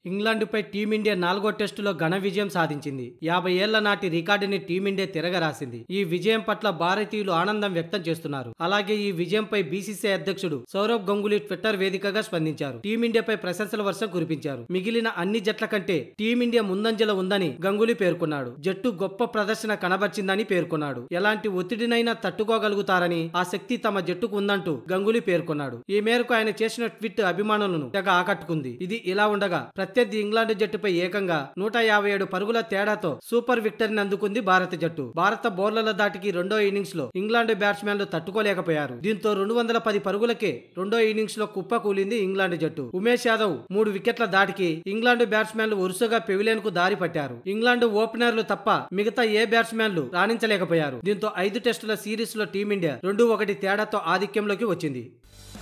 ఇంగ్లాండ్పై team India నాలుగో టెస్టులో ఘన విజయం సాధించింది యాభై ఏళ్ల నాటి రికార్డుని టీమిండియా తిరగరాసింది ఈ విజయం పట్ల భారతీయులు ఆనందం వ్యక్తం చేస్తున్నారు అలాగే ఈ విజయంపై బీసీసీఐ అధ్యక్షుడు సౌరవ్ గంగూలీ ట్విట్టర్ వేదికగా స్పందించారు టీమిండియాపై ప్రశంసల వర్షం కురిపించారు మిగిలిన అన్ని జట్ల కంటే టీమిండియా ముందంజలో ఉందని గంగూలీ పేర్కొన్నాడు జట్టు గొప్ప ప్రదర్శన కనబర్చిందని పేర్కొన్నాడు ఎలాంటి ఒత్తిడినైనా తట్టుకోగలుగుతారని ఆ శక్తి తమ జట్టుకు ఉందంటూ గంగూలీ పేర్కొన్నాడు ఈ మేరకు ఆయన చేసిన ట్వీట్ అభిమానులను తెగ ఆకట్టుకుంది ఇది ఇలా ఉండగా ప్రత్యర్థి ఇంగ్లాండ్ జట్టుపై ఏకంగా నూట యాభై ఏడు పరుగుల తేడాతో సూపర్ విక్టరీని అందుకుంది భారత జట్టు భారత బౌలర్ల దాటికి రెండో ఇన్నింగ్స్ లో ఇంగ్లాండ్ బ్యాట్స్మెన్లు తట్టుకోలేకపోయారు దీంతో రెండు వందల పది పరుగులకే రెండో ఇన్నింగ్స్ లో కుప్ప కూలింది ఇంగ్లాండ్ జట్టు ఉమేష్ యాదవ్ మూడు వికెట్ల దాటికి ఇంగ్లాండ్ బ్యాట్స్మెన్లు వరుసగా పెవిలియన్ కు దారి పట్టారు ఇంగ్లాండ్ ఓపెనర్లు తప్ప మిగతా ఏ బ్యాట్స్మెన్లు రాణించలేకపోయారు దీంతో ఐదు టెస్టుల సిరీస్ లో టీమిండియా రెండు ఒకటి తేడాతో ఆధిక్యంలోకి వచ్చింది